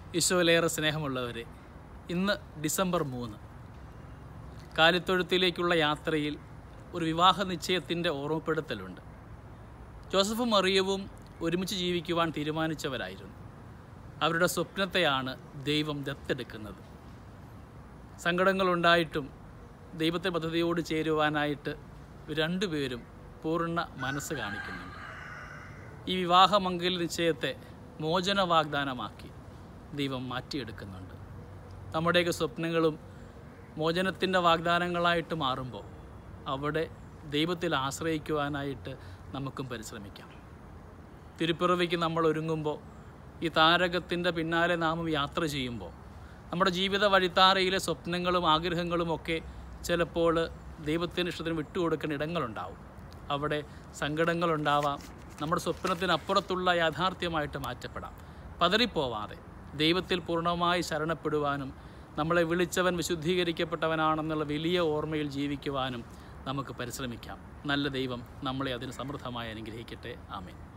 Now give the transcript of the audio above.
ഈശോയിലേറെ സ്നേഹമുള്ളവരെ ഇന്ന് ഡിസംബർ മൂന്ന് കാലിത്തൊഴുത്തിലേക്കുള്ള യാത്രയിൽ ഒരു വിവാഹ നിശ്ചയത്തിൻ്റെ ഓർമ്മപ്പെടുത്തലുണ്ട് ജോസഫും മറിയവും ഒരുമിച്ച് ജീവിക്കുവാൻ തീരുമാനിച്ചവരായിരുന്നു അവരുടെ സ്വപ്നത്തെയാണ് ദൈവം ദത്തെടുക്കുന്നത് സങ്കടങ്ങളുണ്ടായിട്ടും ദൈവത്തെ പദ്ധതിയോട് ചേരുവാനായിട്ട് രണ്ടുപേരും പൂർണ്ണ മനസ്സ് കാണിക്കുന്നുണ്ട് ഈ വിവാഹമംഗല നിശ്ചയത്തെ മോചന വാഗ്ദാനമാക്കി ദൈവം മാറ്റിയെടുക്കുന്നുണ്ട് നമ്മുടെയൊക്കെ സ്വപ്നങ്ങളും മോചനത്തിൻ്റെ വാഗ്ദാനങ്ങളായിട്ട് മാറുമ്പോൾ അവിടെ ദൈവത്തിൽ ആശ്രയിക്കുവാനായിട്ട് നമുക്കും പരിശ്രമിക്കാം തിരുപ്പിറവിക്ക് നമ്മൾ ഒരുങ്ങുമ്പോൾ ഈ താരകത്തിൻ്റെ പിന്നാലെ നാം യാത്ര ചെയ്യുമ്പോൾ നമ്മുടെ ജീവിത വഴിത്താരയിലെ സ്വപ്നങ്ങളും ആഗ്രഹങ്ങളും ഒക്കെ ചിലപ്പോൾ ദൈവത്തിന് ഇഷ്ടത്തിന് വിട്ടുകൊടുക്കുന്ന ഇടങ്ങളുണ്ടാവും അവിടെ സങ്കടങ്ങളുണ്ടാവാം നമ്മുടെ സ്വപ്നത്തിനപ്പുറത്തുള്ള യാഥാർത്ഥ്യമായിട്ട് മാറ്റപ്പെടാം പതറിപ്പോവാതെ ദൈവത്തിൽ പൂർണ്ണമായി ശരണപ്പെടുവാനും നമ്മളെ വിളിച്ചവൻ വിശുദ്ധീകരിക്കപ്പെട്ടവനാണെന്നുള്ള വലിയ ഓർമ്മയിൽ ജീവിക്കുവാനും നമുക്ക് പരിശ്രമിക്കാം നല്ല ദൈവം നമ്മളെ അതിന് സമൃദ്ധമായി അനുഗ്രഹിക്കട്ടെ ആമേൻ